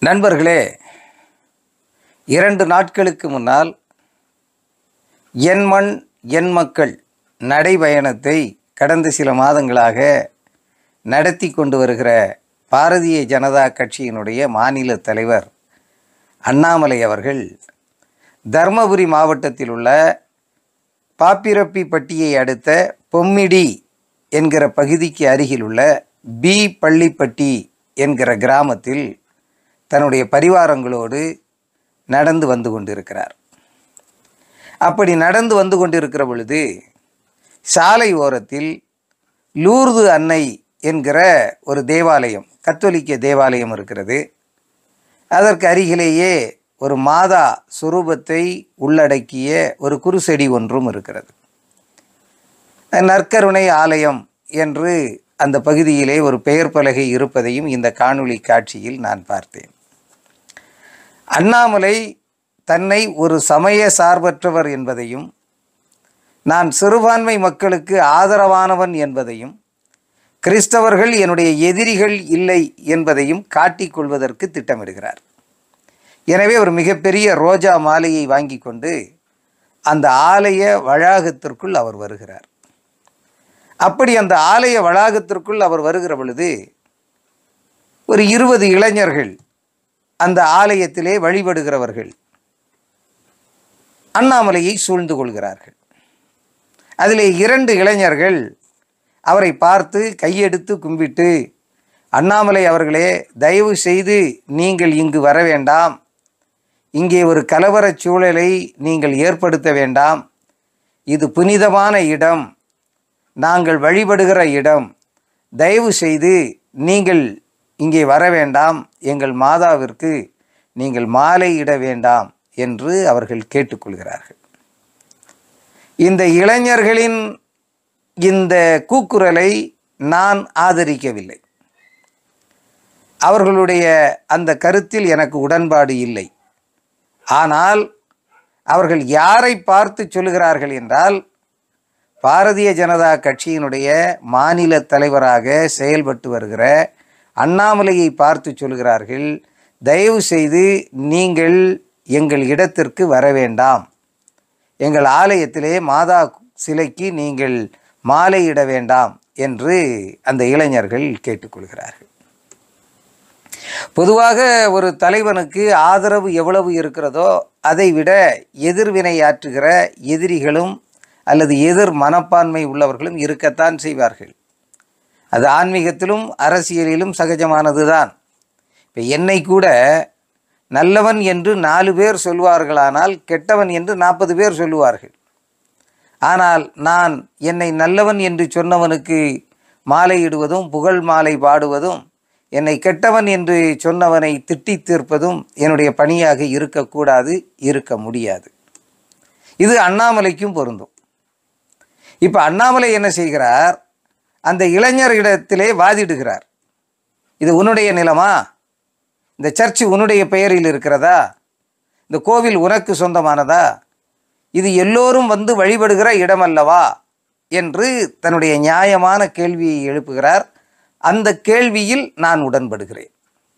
நண்பர்களே இரண்டு நாட்களுக்கு முன்னால் என் மண் என் மக்கள் நடைபயணத்தை கடந்த சில மாதங்களாக நடத்தி கொண்டு வருகிற பாரதிய ஜனதா கட்சியினுடைய மாநில தலைவர் அண்ணாமலை அவர்கள் தர்மபுரி மாவட்டத்தில் உள்ள பாப்பிரப்பிப்பட்டியை அடுத்த பொம்மிடி என்கிற பகுதிக்கு அருகில் உள்ள பி பள்ளிப்பட்டி என்கிற கிராமத்தில் தன்னுடைய பரிவாரங்களோடு நடந்து வந்து கொண்டிருக்கிறார் அப்படி நடந்து வந்து கொண்டிருக்கிற பொழுது சாலை ஓரத்தில் லூர்து அன்னை என்கிற ஒரு தேவாலயம் கத்தோலிக்க தேவாலயம் இருக்கிறது அதற்கு அருகிலேயே ஒரு மாதா சுரூபத்தை உள்ளடக்கிய ஒரு குருசெடி ஒன்றும் இருக்கிறது நற்கருணை ஆலயம் என்று அந்த பகுதியிலே ஒரு பெயர் பலகை இருப்பதையும் இந்த காணொளி காட்சியில் நான் பார்த்தேன் அண்ணாமலை தன்னை ஒரு சமய சார்பற்றவர் என்பதையும் நான் சிறுபான்மை மக்களுக்கு ஆதரவானவன் என்பதையும் கிறிஸ்தவர்கள் என்னுடைய எதிரிகள் இல்லை என்பதையும் காட்டிக் கொள்வதற்கு திட்டமிடுகிறார் எனவே ஒரு மிகப்பெரிய ரோஜா மாலையை வாங்கி கொண்டு அந்த ஆலய வளாகத்திற்குள் அவர் வருகிறார் அப்படி அந்த ஆலய வளாகத்திற்குள் அவர் வருகிற பொழுது ஒரு இருபது இளைஞர்கள் அந்த ஆலயத்திலே வழிபடுகிறவர்கள் அண்ணாமலையை சூழ்ந்து கொள்கிறார்கள் அதிலே இரண்டு இளைஞர்கள் அவரை பார்த்து கையெடுத்து கும்பிட்டு அண்ணாமலை அவர்களே தயவு செய்து நீங்கள் இங்கு வர வேண்டாம் இங்கே ஒரு கலவரச் சூழலை நீங்கள் ஏற்படுத்த வேண்டாம் இது புனிதமான இடம் நாங்கள் வழிபடுகிற இடம் தயவு செய்து நீங்கள் இங்கே வர வேண்டாம் எங்கள் மாதாவிற்கு நீங்கள் மாலை இட வேண்டாம் என்று அவர்கள் கேட்டுக்கொள்கிறார்கள் இந்த இளைஞர்களின் இந்த கூக்குரலை நான் ஆதரிக்கவில்லை அவர்களுடைய அந்த கருத்தில் எனக்கு உடன்பாடு இல்லை ஆனால் அவர்கள் யாரை பார்த்து சொல்லுகிறார்கள் என்றால் பாரதிய ஜனதா கட்சியினுடைய மாநில தலைவராக செயல்பட்டு வருகிற அண்ணாமலையை பார்த்து சொல்கிறார்கள் தயவு செய்து நீங்கள் எங்கள் இடத்திற்கு வர வேண்டாம் எங்கள் ஆலயத்திலே மாதா சிலைக்கு நீங்கள் மாலையிட வேண்டாம் என்று அந்த இளைஞர்கள் கேட்டுக்கொள்கிறார்கள் பொதுவாக ஒரு தலைவனுக்கு ஆதரவு எவ்வளவு இருக்கிறதோ அதை விட எதிர்வினையாற்றுகிற எதிரிகளும் அல்லது எதிர் மனப்பான்மை உள்ளவர்களும் இருக்கத்தான் செய்வார்கள் அது ஆன்மீகத்திலும் அரசியலிலும் சகஜமானது தான் இப்போ என்னை கூட நல்லவன் என்று நாலு பேர் சொல்வார்களானால் கெட்டவன் என்று நாற்பது பேர் சொல்லுவார்கள் ஆனால் நான் என்னை நல்லவன் என்று சொன்னவனுக்கு மாலையிடுவதும் புகழ் மாலை பாடுவதும் என்னை கெட்டவன் என்று சொன்னவனை திட்டி தீர்ப்பதும் என்னுடைய பணியாக இருக்கக்கூடாது இருக்க முடியாது இது அண்ணாமலைக்கும் பொருந்தும் இப்போ அண்ணாமலை என்ன செய்கிறார் அந்த இளைஞரிடத்திலே வாதிடுகிறார் இது உன்னுடைய நிலமா இந்த சர்ச்சு உன்னுடைய பெயரில் இருக்கிறதா இந்த கோவில் உனக்கு சொந்தமானதா இது எல்லோரும் வந்து வழிபடுகிற இடமல்லவா என்று தன்னுடைய நியாயமான கேள்வியை எழுப்புகிறார் அந்த கேள்வியில் நான் உடன்படுகிறேன்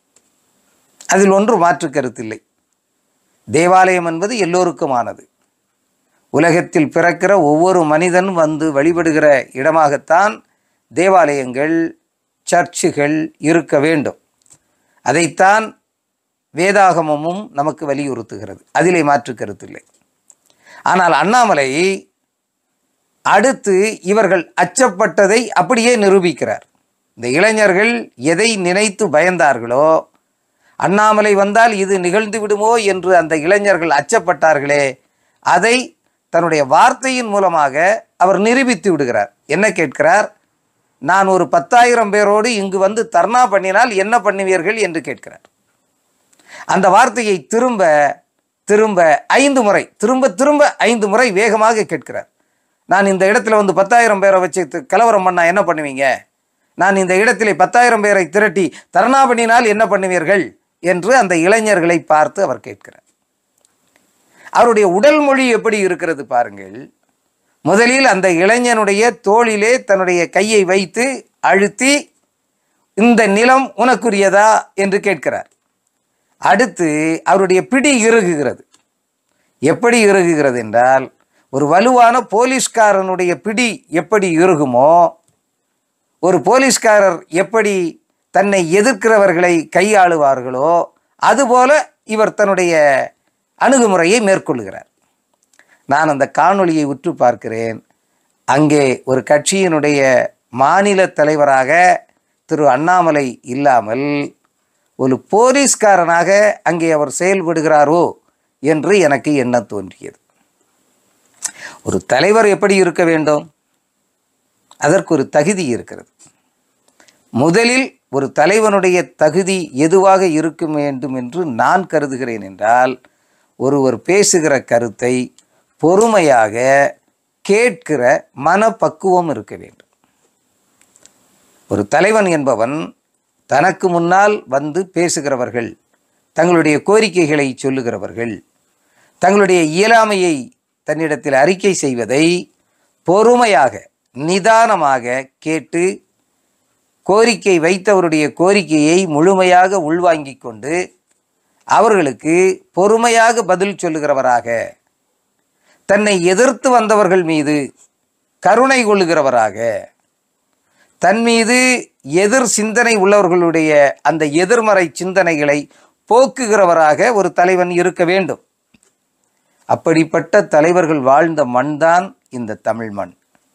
அதில் ஒன்று மாற்று கருத்தில்லை தேவாலயம் என்பது எல்லோருக்குமானது உலகத்தில் பிறக்கிற ஒவ்வொரு மனிதன் வந்து வழிபடுகிற இடமாகத்தான் தேவாலயங்கள் சர்ச்சுகள் இருக்க வேண்டும் அதைத்தான் வேதாகமமும் நமக்கு வலியுறுத்துகிறது அதிலே மாற்று கருத்தில்லை ஆனால் அண்ணாமலை அடுத்து இவர்கள் அச்சப்பட்டதை அப்படியே நிரூபிக்கிறார் இந்த இளைஞர்கள் எதை நினைத்து பயந்தார்களோ அண்ணாமலை வந்தால் இது நிகழ்ந்து விடுமோ என்று அந்த இளைஞர்கள் அச்சப்பட்டார்களே அதை தன்னுடைய வார்த்தையின் மூலமாக அவர் நிரூபித்து விடுகிறார் என்ன கேட்கிறார் நான் ஒரு பத்தாயிரம் பேரோடு இங்கு வந்து தர்ணா பண்ணினால் என்ன பண்ணுவீர்கள் என்று கேட்கிறார் அந்த வார்த்தையை திரும்ப திரும்ப ஐந்து முறை திரும்ப திரும்ப ஐந்து முறை வேகமாக கேட்கிறார் நான் இந்த இடத்துல வந்து பத்தாயிரம் பேரை வச்சு தி- கலவரம் பண்ணா என்ன பண்ணுவீங்க நான் இந்த இடத்திலே பத்தாயிரம் பேரை திரட்டி தர்ணா பண்ணினால் என்ன பண்ணுவீர்கள் என்று அந்த இளைஞர்களை பார்த்து அவர் கேட்கிறார் அவருடைய உடல் மொழி எப்படி இருக்கிறது பாருங்கள் முதலில் அந்த இளைஞனுடைய தோளிலே தன்னுடைய கையை வைத்து அழுத்தி இந்த நிலம் உனக்குரியதா என்று கேட்கிறார் அடுத்து அவருடைய பிடி இறுகுகிறது எப்படி இறுகுகிறது என்றால் ஒரு வலுவான போலீஸ்காரனுடைய பிடி எப்படி இறுகுமோ ஒரு போலீஸ்காரர் எப்படி தன்னை எதிர்க்கிறவர்களை கையாளுவார்களோ அதுபோல இவர் தன்னுடைய அணுகுமுறையை மேற்கொள்கிறார் நான் அந்த காணொளியை உற்று பார்க்கிறேன் அங்கே ஒரு கட்சியினுடைய மாநில தலைவராக திரு அண்ணாமலை இல்லாமல் ஒரு போலீஸ்காரனாக அங்கே அவர் செயல்படுகிறாரோ என்று எனக்கு எண்ண தோன்றியது ஒரு தலைவர் எப்படி இருக்க வேண்டும் அதற்கு ஒரு தகுதி இருக்கிறது முதலில் ஒரு தலைவனுடைய தகுதி எதுவாக இருக்க வேண்டும் என்று நான் கருதுகிறேன் என்றால் ஒருவர் பேசுகிற கருத்தை பொறுமையாக கேட்கிற மனப்பக்குவம் இருக்க வேண்டும் ஒரு தலைவன் என்பவன் தனக்கு முன்னால் வந்து பேசுகிறவர்கள் தங்களுடைய கோரிக்கைகளை சொல்லுகிறவர்கள் தங்களுடைய இயலாமையை தன்னிடத்தில் அறிக்கை செய்வதை பொறுமையாக நிதானமாக கேட்டு கோரிக்கை வைத்தவருடைய கோரிக்கையை முழுமையாக உள்வாங்கிக் கொண்டு அவர்களுக்கு பொறுமையாக பதில் சொல்லுகிறவராக தன்னை எதிர்த்து வந்தவர்கள் மீது கருணை கொள்ளுகிறவராக தன் மீது எதிர் சிந்தனை உள்ளவர்களுடைய அந்த எதிர்மறை சிந்தனைகளை போக்குகிறவராக ஒரு தலைவன் இருக்க வேண்டும் அப்படிப்பட்ட தலைவர்கள் வாழ்ந்த மண்தான் இந்த தமிழ் மண்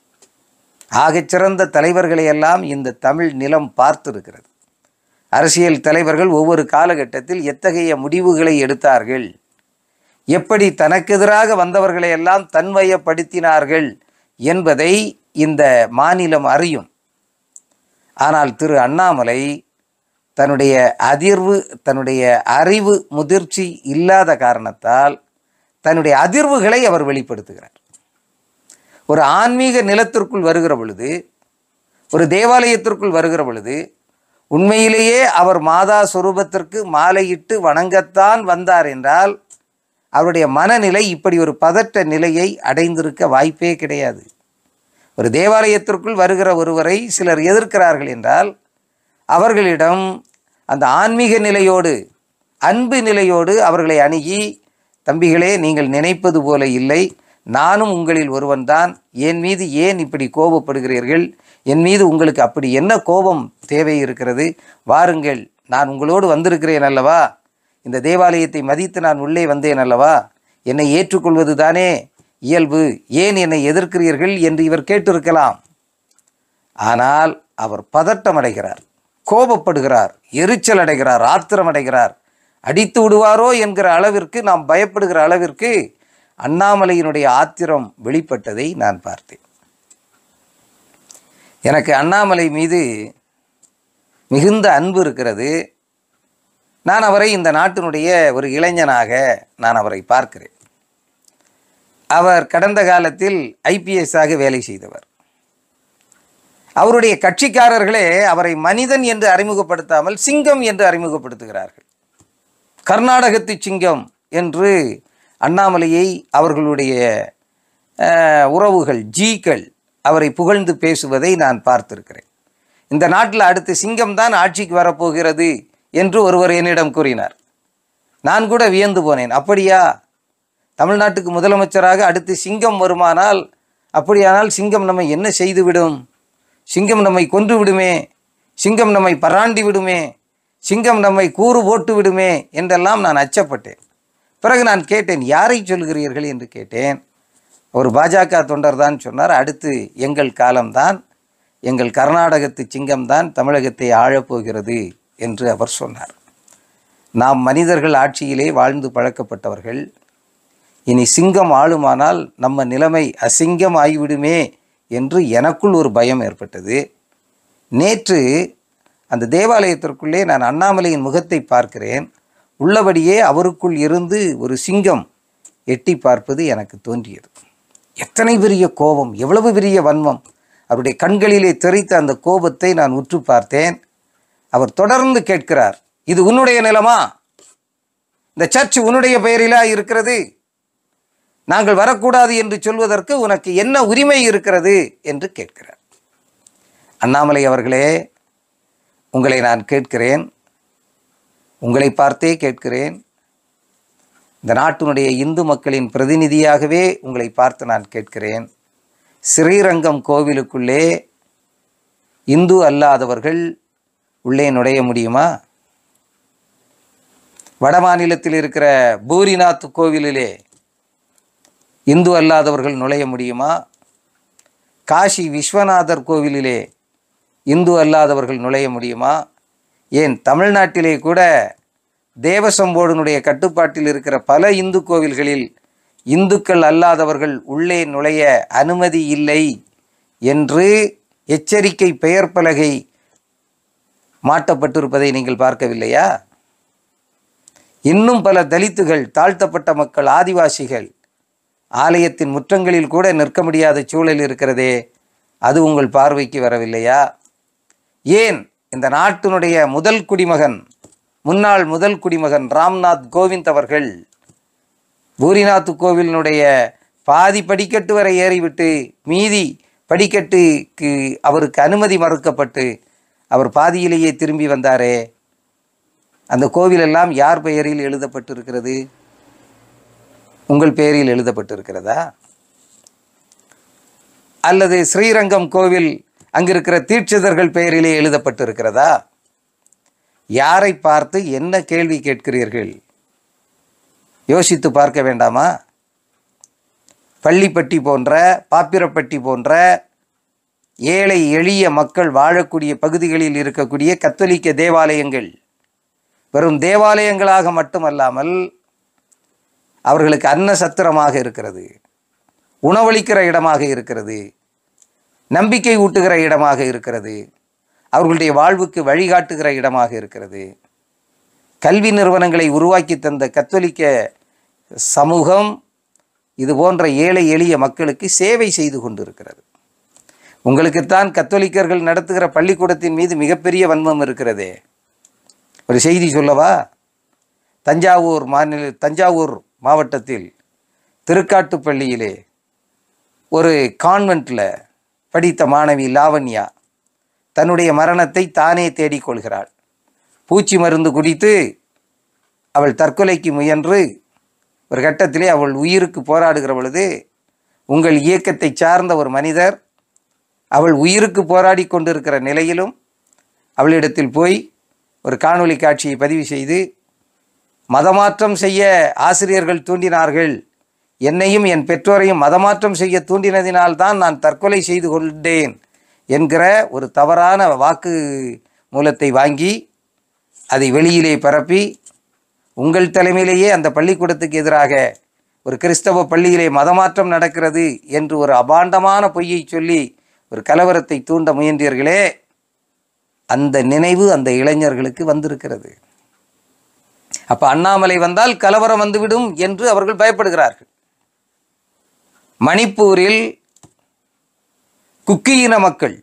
ஆகச்சிறந்த தலைவர்களை எல்லாம் இந்த தமிழ் நிலம் பார்த்திருக்கிறது அரசியல் தலைவர்கள் ஒவ்வொரு காலகட்டத்தில் எத்தகைய முடிவுகளை எடுத்தார்கள் எப்படி தனக்கு எதிராக வந்தவர்களை எல்லாம் தன்வயப்படுத்தினார்கள் என்பதை இந்த மாநிலம் அறியும் ஆனால் திரு அண்ணாமலை தன்னுடைய அதிர்வு தன்னுடைய அறிவு முதிர்ச்சி இல்லாத காரணத்தால் தன்னுடைய அதிர்வுகளை அவர் வெளிப்படுத்துகிறார் ஒரு ஆன்மீக நிலத்திற்குள் வருகிற பொழுது ஒரு தேவாலயத்திற்குள் வருகிற பொழுது உண்மையிலேயே அவர் மாதா சொரூபத்திற்கு மாலையிட்டு வணங்கத்தான் வந்தார் என்றால் அவருடைய மனநிலை இப்படி ஒரு பதட்ட நிலையை அடைந்திருக்க வாய்ப்பே கிடையாது ஒரு தேவாலயத்திற்குள் வருகிற ஒருவரை சிலர் எதிர்க்கிறார்கள் என்றால் அவர்களிடம் அந்த ஆன்மீக நிலையோடு அன்பு நிலையோடு அவர்களை அணுகி தம்பிகளே நீங்கள் நினைப்பது போல இல்லை நானும் உங்களில் ஒருவன்தான் என் மீது ஏன் இப்படி கோபப்படுகிறீர்கள் என் மீது உங்களுக்கு அப்படி என்ன கோபம் தேவை இருக்கிறது வாருங்கள் நான் உங்களோடு வந்திருக்கிறேன் அல்லவா இந்த தேவாலயத்தை மதித்து நான் உள்ளே வந்தேன் அல்லவா என்னை ஏற்றுக்கொள்வது தானே இயல்பு ஏன் என்னை எதிர்க்கிறீர்கள் என்று இவர் கேட்டிருக்கலாம் ஆனால் அவர் பதட்டம் அடைகிறார் கோபப்படுகிறார் எரிச்சல் அடைகிறார் ஆத்திரம் அடைகிறார் அடித்து விடுவாரோ என்கிற அளவிற்கு நாம் பயப்படுகிற அளவிற்கு அண்ணாமலையினுடைய ஆத்திரம் வெளிப்பட்டதை நான் பார்த்தேன் எனக்கு அண்ணாமலை மீது மிகுந்த அன்பு இருக்கிறது நான் அவரை இந்த நாட்டினுடைய ஒரு இளைஞனாக நான் அவரை பார்க்கிறேன் அவர் கடந்த காலத்தில் ஐபிஎஸ்ஸாக வேலை செய்தவர் அவருடைய கட்சிக்காரர்களே அவரை மனிதன் என்று அறிமுகப்படுத்தாமல் சிங்கம் என்று அறிமுகப்படுத்துகிறார்கள் கர்நாடகத்து சிங்கம் என்று அண்ணாமலையை அவர்களுடைய அஹ், உறவுகள் ஜீக்கள் அவரை புகழ்ந்து பேசுவதை நான் பார்த்திருக்கிறேன் இந்த நாட்டில் அடுத்து சிங்கம் தான் ஆட்சிக்கு வரப்போகிறது என்று ஒருவர் என்னிடம் கூறினார் நான் கூட வியந்து போனேன் அப்படியா தமிழ்நாட்டுக்கு முதலமைச்சராக அடுத்து சிங்கம் வருமானால் அப்படியானால் சிங்கம் நம்மை என்ன செய்துவிடும் சிங்கம் நம்மை கொன்று விடுமே சிங்கம் நம்மை பராண்டி விடுமே சிங்கம் நம்மை கூறு போட்டு விடுமே என்றெல்லாம் நான் அச்சப்பட்டேன் பிறகு நான் கேட்டேன் யாரை சொல்கிறீர்கள் என்று கேட்டேன் ஒரு பாஜக தொண்டர் தான் சொன்னார் அடுத்து எங்கள் காலம்தான் எங்கள் கர்நாடகத்து சிங்கம்தான் தமிழகத்தை ஆழப்போகிறது என்று அவர் சொன்னார் நாம் மனிதர்கள் ஆட்சியிலே வாழ்ந்து பழக்கப்பட்டவர்கள் இனி சிங்கம் ஆளுமானால் நம்ம நிலைமை அசிங்கம் ஆகிவிடுமே என்று எனக்குள் ஒரு பயம் ஏற்பட்டது நேற்று அந்த தேவாலயத்திற்குள்ளே நான் அண்ணாமலையின் முகத்தை பார்க்கிறேன் உள்ளபடியே அவருக்குள் இருந்து ஒரு சிங்கம் எட்டி பார்ப்பது எனக்கு தோன்றியது எத்தனை பெரிய கோபம் எவ்வளவு பெரிய வன்மம் அவருடைய கண்களிலே தெரித்த அந்த கோபத்தை நான் உற்று பார்த்தேன் அவர் தொடர்ந்து கேட்கிறார் இது உன்னுடைய நிலமா இந்த சர்ச் உன்னுடைய பெயரிலா இருக்கிறது நாங்கள் வரக்கூடாது என்று சொல்வதற்கு உனக்கு என்ன உரிமை இருக்கிறது என்று கேட்கிறார் அண்ணாமலை அவர்களே உங்களை நான் கேட்கிறேன் உங்களை பார்த்தே கேட்கிறேன் இந்த நாட்டினுடைய இந்து மக்களின் பிரதிநிதியாகவே உங்களை பார்த்து நான் கேட்கிறேன் ஸ்ரீரங்கம் கோவிலுக்குள்ளே இந்து அல்லாதவர்கள் உள்ளே நுழைய முடியுமா வடமாநிலத்தில் இருக்கிற பூரிநாத் கோவிலிலே இந்து அல்லாதவர்கள் நுழைய முடியுமா காஷி விஸ்வநாதர் கோவிலிலே இந்து அல்லாதவர்கள் நுழைய முடியுமா ஏன் தமிழ்நாட்டிலே கூட தேவசம்போடனுடைய கட்டுப்பாட்டில் இருக்கிற பல இந்து கோவில்களில் இந்துக்கள் அல்லாதவர்கள் உள்ளே நுழைய அனுமதி இல்லை என்று எச்சரிக்கை பெயர் பலகை மாட்டப்பட்டிருப்பதை நீங்கள் பார்க்கவில்லையா இன்னும் பல தலித்துகள் தாழ்த்தப்பட்ட மக்கள் ஆதிவாசிகள் ஆலயத்தின் முற்றங்களில் கூட நிற்க முடியாத சூழல் இருக்கிறதே அது உங்கள் பார்வைக்கு வரவில்லையா ஏன் இந்த நாட்டினுடைய முதல் குடிமகன் முன்னாள் முதல் குடிமகன் ராம்நாத் கோவிந்த் அவர்கள் பூரிநாத் கோவிலினுடைய பாதி படிக்கட்டு வரை ஏறிவிட்டு மீதி படிக்கட்டுக்கு அவருக்கு அனுமதி மறுக்கப்பட்டு அவர் பாதியிலேயே திரும்பி வந்தாரே அந்த கோவிலெல்லாம் யார் பெயரில் எழுதப்பட்டிருக்கிறது உங்கள் பெயரில் எழுதப்பட்டிருக்கிறதா அல்லது ஸ்ரீரங்கம் கோவில் அங்கிருக்கிற தீட்சிதர்கள் பெயரிலே எழுதப்பட்டிருக்கிறதா யாரை பார்த்து என்ன கேள்வி கேட்கிறீர்கள் யோசித்து பார்க்க வேண்டாமா பள்ளிப்பட்டி போன்ற பாப்பிரப்பட்டி போன்ற ஏழை எளிய மக்கள் வாழக்கூடிய பகுதிகளில் இருக்கக்கூடிய கத்தோலிக்க தேவாலயங்கள் வெறும் தேவாலயங்களாக மட்டுமல்லாமல் அவர்களுக்கு அன்ன சத்திரமாக இருக்கிறது உணவளிக்கிற இடமாக இருக்கிறது நம்பிக்கை ஊட்டுகிற இடமாக இருக்கிறது அவர்களுடைய வாழ்வுக்கு வழிகாட்டுகிற இடமாக இருக்கிறது கல்வி நிறுவனங்களை உருவாக்கி தந்த கத்தோலிக்க சமூகம் இது போன்ற ஏழை எளிய மக்களுக்கு சேவை செய்து கொண்டிருக்கிறது உங்களுக்குத்தான் கத்தோலிக்கர்கள் நடத்துகிற பள்ளிக்கூடத்தின் மீது மிகப்பெரிய வன்மம் இருக்கிறதே ஒரு செய்தி சொல்லவா தஞ்சாவூர் மாநில தஞ்சாவூர் மாவட்டத்தில் திருக்காட்டுப்பள்ளியிலே ஒரு கான்வெண்ட்டில் படித்த மாணவி லாவண்யா தன்னுடைய மரணத்தை தானே தேடிக்கொள்கிறாள் பூச்சி மருந்து குடித்து அவள் தற்கொலைக்கு முயன்று ஒரு கட்டத்திலே அவள் உயிருக்கு போராடுகிற பொழுது உங்கள் இயக்கத்தை சார்ந்த ஒரு மனிதர் அவள் உயிருக்கு போராடி கொண்டிருக்கிற நிலையிலும் அவளிடத்தில் போய் ஒரு காணொளி காட்சியை பதிவு செய்து மதமாற்றம் செய்ய ஆசிரியர்கள் தூண்டினார்கள் என்னையும் என் பெற்றோரையும் மதமாற்றம் செய்ய தூண்டினதினால்தான் நான் தற்கொலை செய்து கொண்டேன் என்கிற ஒரு தவறான வாக்கு மூலத்தை வாங்கி அதை வெளியிலே பரப்பி உங்கள் தலைமையிலேயே அந்த பள்ளிக்கூடத்துக்கு எதிராக ஒரு கிறிஸ்தவ பள்ளியிலே மதமாற்றம் நடக்கிறது என்று ஒரு அபாண்டமான பொய்யை சொல்லி ஒரு கலவரத்தை தூண்ட முயன்றீர்களே அந்த நினைவு அந்த இளைஞர்களுக்கு வந்திருக்கிறது அப்ப அண்ணாமலை வந்தால் கலவரம் வந்துவிடும் என்று அவர்கள் பயப்படுகிறார்கள் மணிப்பூரில் குக்கியின மக்கள்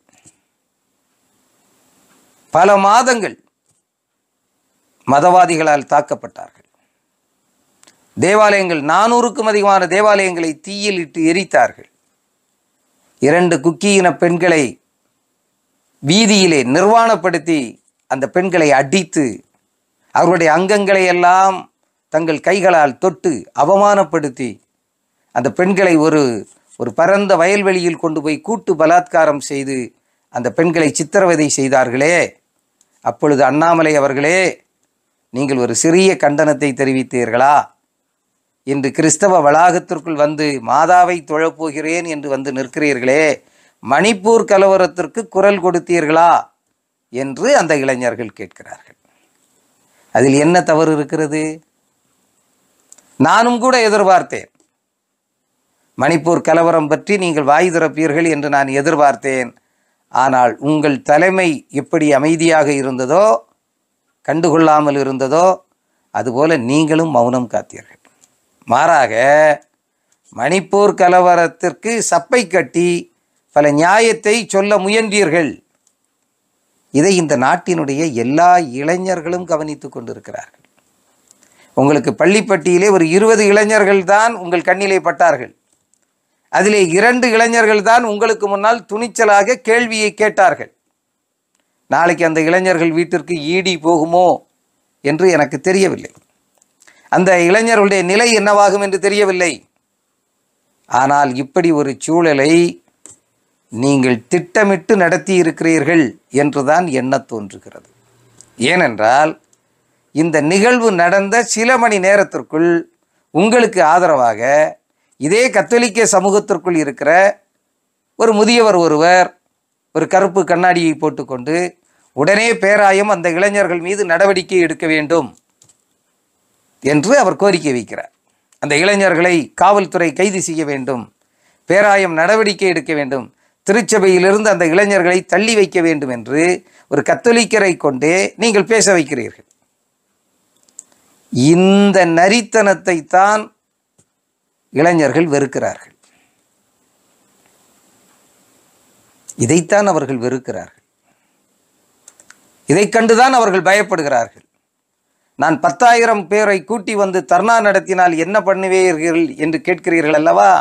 பல மாதங்கள் மதவாதிகளால் தாக்கப்பட்டார்கள் தேவாலயங்கள் நானூறுக்கும் அதிகமான தேவாலயங்களை தீயில் இட்டு எரித்தார்கள் இரண்டு குக்கியின பெண்களை வீதியிலே நிர்வாணப்படுத்தி அந்த பெண்களை அடித்து அவர்களுடைய அங்கங்களை எல்லாம் தங்கள் கைகளால் தொட்டு அவமானப்படுத்தி அந்த பெண்களை ஒரு ஒரு பரந்த வயல்வெளியில் கொண்டு போய் கூட்டு பலாத்காரம் செய்து அந்த பெண்களை சித்திரவதை செய்தார்களே அப்பொழுது அண்ணாமலை அவர்களே நீங்கள் ஒரு சிறிய கண்டனத்தை தெரிவித்தீர்களா இன்று கிறிஸ்தவ வளாகத்திற்குள் வந்து மாதாவை தொழப்போகிறேன் என்று வந்து நிற்கிறீர்களே மணிப்பூர் கலவரத்திற்கு குரல் கொடுத்தீர்களா என்று அந்த இளைஞர்கள் கேட்கிறார்கள் அதில் என்ன தவறு இருக்கிறது நானும் கூட எதிர்பார்த்தேன் மணிப்பூர் கலவரம் பற்றி நீங்கள் வாய் திறப்பீர்கள் என்று நான் எதிர்பார்த்தேன் ஆனால் உங்கள் தலைமை எப்படி அமைதியாக இருந்ததோ கண்டுகொள்ளாமல் இருந்ததோ அதுபோல நீங்களும் மௌனம் காத்தீர்கள் மாறாக மணிப்பூர் கலவரத்திற்கு சப்பை கட்டி பல நியாயத்தை சொல்ல முயன்றீர்கள் இதை இந்த நாட்டினுடைய எல்லா இளைஞர்களும் கவனித்துக் கொண்டிருக்கிறார்கள் உங்களுக்கு பள்ளிப்பட்டியிலே ஒரு இருபது இளைஞர்கள் தான் உங்கள் கண்ணிலே பட்டார்கள் அதிலே இரண்டு இளைஞர்கள் தான் உங்களுக்கு முன்னால் துணிச்சலாக கேள்வியை கேட்டார்கள் நாளைக்கு அந்த இளைஞர்கள் வீட்டிற்கு ஈடி போகுமோ என்று எனக்கு தெரியவில்லை அந்த இளைஞர்களுடைய நிலை என்னவாகும் என்று தெரியவில்லை ஆனால் இப்படி ஒரு சூழலை நீங்கள் திட்டமிட்டு நடத்தி இருக்கிறீர்கள் என்றுதான் எண்ணத் தோன்றுகிறது ஏனென்றால் இந்த நிகழ்வு நடந்த சில மணி நேரத்திற்குள் உங்களுக்கு ஆதரவாக இதே கத்தோலிக்க சமூகத்திற்குள் இருக்கிற ஒரு முதியவர் ஒருவர் ஒரு கருப்பு கண்ணாடியை போட்டுக்கொண்டு உடனே பேராயம் அந்த இளைஞர்கள் மீது நடவடிக்கை எடுக்க வேண்டும் என்று அவர் கோரிக்கை வைக்கிறார் அந்த இளைஞர்களை காவல்துறை கைது செய்ய வேண்டும் பேராயம் நடவடிக்கை எடுக்க வேண்டும் திருச்சபையிலிருந்து அந்த இளைஞர்களை தள்ளி வைக்க வேண்டும் என்று ஒரு கத்தோலிக்கரை கொண்டே நீங்கள் பேச வைக்கிறீர்கள் இந்த நரித்தனத்தை தான் இளைஞர்கள் வெறுக்கிறார்கள் இதைத்தான் அவர்கள் வெறுக்கிறார்கள் இதைக் கண்டுதான் அவர்கள் பயப்படுகிறார்கள் நான் பத்தாயிரம் பேரை கூட்டி வந்து தர்ணா நடத்தினால் என்ன பண்ணுவீர்கள் என்று கேட்கிறீர்கள் அல்லவா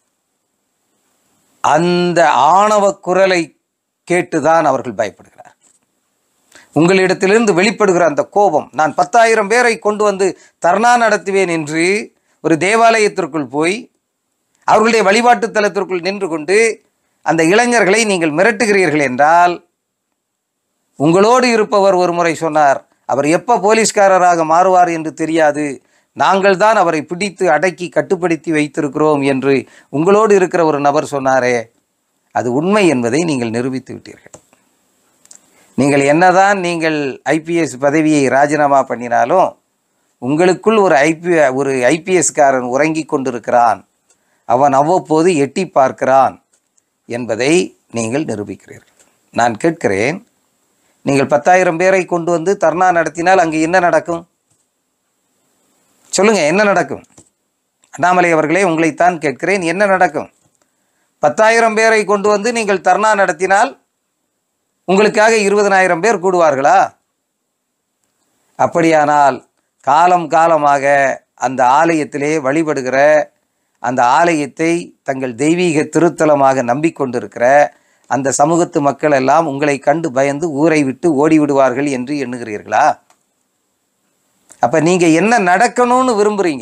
அந்த ஆணவ குரலை கேட்டுதான் அவர்கள் பயப்படுகிறார் உங்களிடத்திலிருந்து வெளிப்படுகிற அந்த கோபம் நான் பத்தாயிரம் பேரை கொண்டு வந்து தர்ணா நடத்துவேன் என்று ஒரு தேவாலயத்திற்குள் போய் அவர்களுடைய வழிபாட்டு தலத்திற்குள் நின்று கொண்டு அந்த இளைஞர்களை நீங்கள் மிரட்டுகிறீர்கள் என்றால் உங்களோடு இருப்பவர் ஒரு முறை சொன்னார் அவர் எப்போ போலீஸ்காரராக மாறுவார் என்று தெரியாது நாங்கள் தான் அவரை பிடித்து அடக்கி கட்டுப்படுத்தி வைத்திருக்கிறோம் என்று உங்களோடு இருக்கிற ஒரு நபர் சொன்னாரே அது உண்மை என்பதை நீங்கள் நிரூபித்து விட்டீர்கள் நீங்கள் என்னதான் நீங்கள் ஐபிஎஸ் பதவியை ராஜினாமா பண்ணினாலும் உங்களுக்குள் ஒரு ஐபி ஒரு ஐபிஎஸ்காரன் உறங்கி கொண்டிருக்கிறான் அவன் அவ்வப்போது எட்டி பார்க்கிறான் என்பதை நீங்கள் நிரூபிக்கிறீர்கள் நான் கேட்கிறேன் நீங்கள் பத்தாயிரம் பேரை கொண்டு வந்து தர்ணா நடத்தினால் அங்கு என்ன நடக்கும் சொல்லுங்க என்ன நடக்கும் அண்ணாமலை அவர்களே உங்களைத்தான் கேட்கிறேன் என்ன நடக்கும் பத்தாயிரம் பேரை கொண்டு வந்து நீங்கள் தர்ணா நடத்தினால் உங்களுக்காக இருபதனாயிரம் பேர் கூடுவார்களா அப்படியானால் காலம் காலமாக அந்த ஆலயத்திலே வழிபடுகிற அந்த ஆலயத்தை தங்கள் தெய்வீக திருத்தலமாக நம்பிக்கொண்டிருக்கிற அந்த சமூகத்து மக்கள் எல்லாம் உங்களை கண்டு பயந்து ஊரை விட்டு ஓடி விடுவார்கள் என்று எண்ணுகிறீர்களா அப்ப நீங்க என்ன நடக்கணும்னு விரும்புறீங்க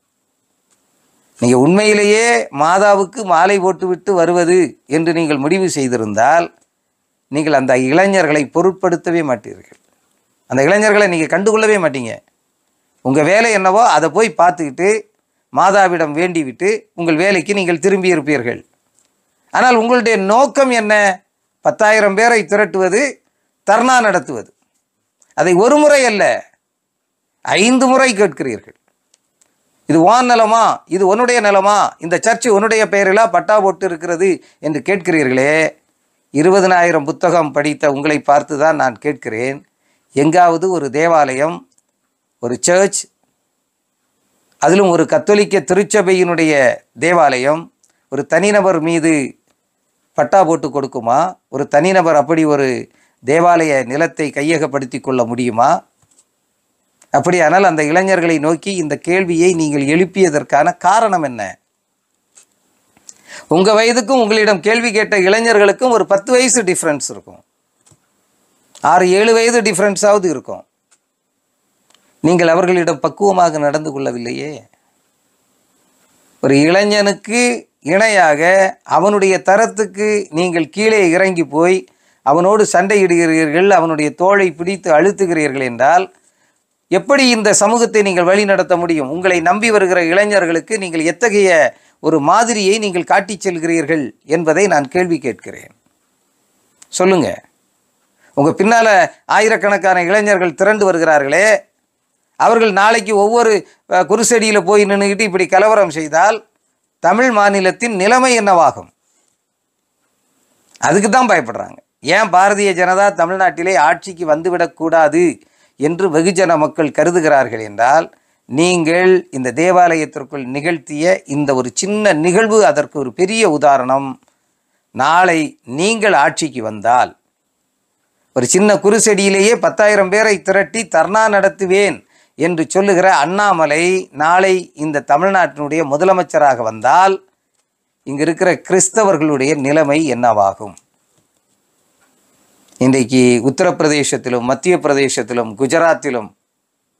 நீங்க உண்மையிலேயே மாதாவுக்கு மாலை போட்டுவிட்டு வருவது என்று நீங்கள் முடிவு செய்திருந்தால் நீங்கள் அந்த இளைஞர்களை பொருட்படுத்தவே மாட்டீர்கள் அந்த இளைஞர்களை நீங்கள் கண்டுகொள்ளவே மாட்டீங்க உங்கள் வேலை என்னவோ அதை போய் பார்த்துக்கிட்டு மாதாவிடம் வேண்டிவிட்டு உங்கள் வேலைக்கு நீங்கள் திரும்பி இருப்பீர்கள் ஆனால் உங்களுடைய நோக்கம் என்ன பத்தாயிரம் பேரை திரட்டுவது தர்ணா நடத்துவது அதை ஒரு முறை அல்ல ஐந்து முறை கேட்கிறீர்கள் இது வான் நிலமா இது உன்னுடைய நிலமா இந்த சர்ச்சு உன்னுடைய பெயரிலா பட்டா போட்டு இருக்கிறது என்று கேட்கிறீர்களே இருபதனாயிரம் புத்தகம் படித்த உங்களை பார்த்து தான் நான் கேட்கிறேன் எங்காவது ஒரு தேவாலயம் ஒரு சர்ச் அதிலும் ஒரு கத்தோலிக்க திருச்சபையினுடைய தேவாலயம் ஒரு தனிநபர் மீது பட்டா போட்டு கொடுக்குமா ஒரு தனிநபர் அப்படி ஒரு தேவாலய நிலத்தை கையகப்படுத்தி கொள்ள முடியுமா அப்படியானால் அந்த இளைஞர்களை நோக்கி இந்த கேள்வியை நீங்கள் எழுப்பியதற்கான காரணம் என்ன உங்க வயதுக்கும் உங்களிடம் கேள்வி கேட்ட இளைஞர்களுக்கும் ஒரு பத்து வயசு டிஃப்ரென்ஸ் இருக்கும் ஆறு ஏழு வயது டிஃப்ரென்ஸாவது இருக்கும் நீங்கள் அவர்களிடம் பக்குவமாக நடந்து கொள்ளவில்லையே ஒரு இளைஞனுக்கு இணையாக அவனுடைய தரத்துக்கு நீங்கள் கீழே இறங்கி போய் அவனோடு சண்டையிடுகிறீர்கள் அவனுடைய தோளை பிடித்து அழுத்துகிறீர்கள் என்றால் எப்படி இந்த சமூகத்தை நீங்கள் வழி நடத்த முடியும் உங்களை நம்பி வருகிற இளைஞர்களுக்கு நீங்கள் எத்தகைய ஒரு மாதிரியை நீங்கள் காட்டிச் செல்கிறீர்கள் என்பதை நான் கேள்வி கேட்கிறேன் சொல்லுங்க உங்க பின்னால ஆயிரக்கணக்கான இளைஞர்கள் திரண்டு வருகிறார்களே அவர்கள் நாளைக்கு ஒவ்வொரு அஹ், குருசடியில போய் நின்றுக்கிட்டு இப்படி கலவரம் செய்தால் தமிழ் மாநிலத்தின் நிலைமை என்னவாகும் அதுக்கு தான் பயப்படுறாங்க ஏன் பாரதிய ஜனதா தமிழ்நாட்டிலே ஆட்சிக்கு வந்துவிடக்கூடாது என்று வெகுஜன மக்கள் கருதுகிறார்கள் என்றால் நீங்கள் இந்த தேவாலயத்திற்குள் நிகழ்த்திய இந்த ஒரு சின்ன நிகழ்வு அதற்கு ஒரு பெரிய உதாரணம் நாளை நீங்கள் ஆட்சிக்கு வந்தால் ஒரு சின்ன குருசெடியிலேயே பத்தாயிரம் பேரை திரட்டி தர்ணா நடத்துவேன் என்று சொல்லுகிற அண்ணாமலை நாளை இந்த தமிழ்நாட்டினுடைய முதலமைச்சராக வந்தால் இங்க இருக்கிற கிறிஸ்தவர்களுடைய நிலைமை என்னவாகும் இன்றைக்கு உத்தரப்பிரதேசத்திலும் மத்திய பிரதேசத்திலும் குஜராத்திலும்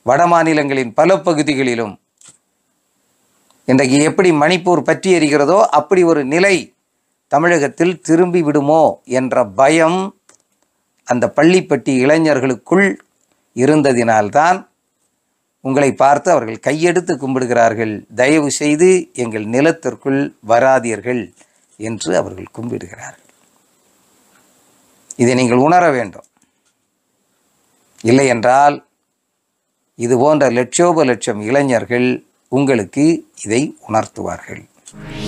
வட மாநிலங்களின் பல பகுதிகளிலும் இன்றைக்கு எப்படி மணிப்பூர் பற்றி எறிகிறதோ அப்படி ஒரு நிலை தமிழகத்தில் திரும்பி விடுமோ என்ற பயம் அந்த பள்ளிப்பட்டி இளைஞர்களுக்குள் இருந்ததினால்தான் உங்களை பார்த்து அவர்கள் கையெடுத்து கும்பிடுகிறார்கள் தயவு செய்து எங்கள் நிலத்திற்குள் வராதீர்கள் என்று அவர்கள் கும்பிடுகிறார்கள் இதை நீங்கள் உணர வேண்டும் இல்லை என்றால் இது போன்ற லட்சோப லட்சம் இளைஞர்கள் உங்களுக்கு இதை உணர்த்துவார்கள்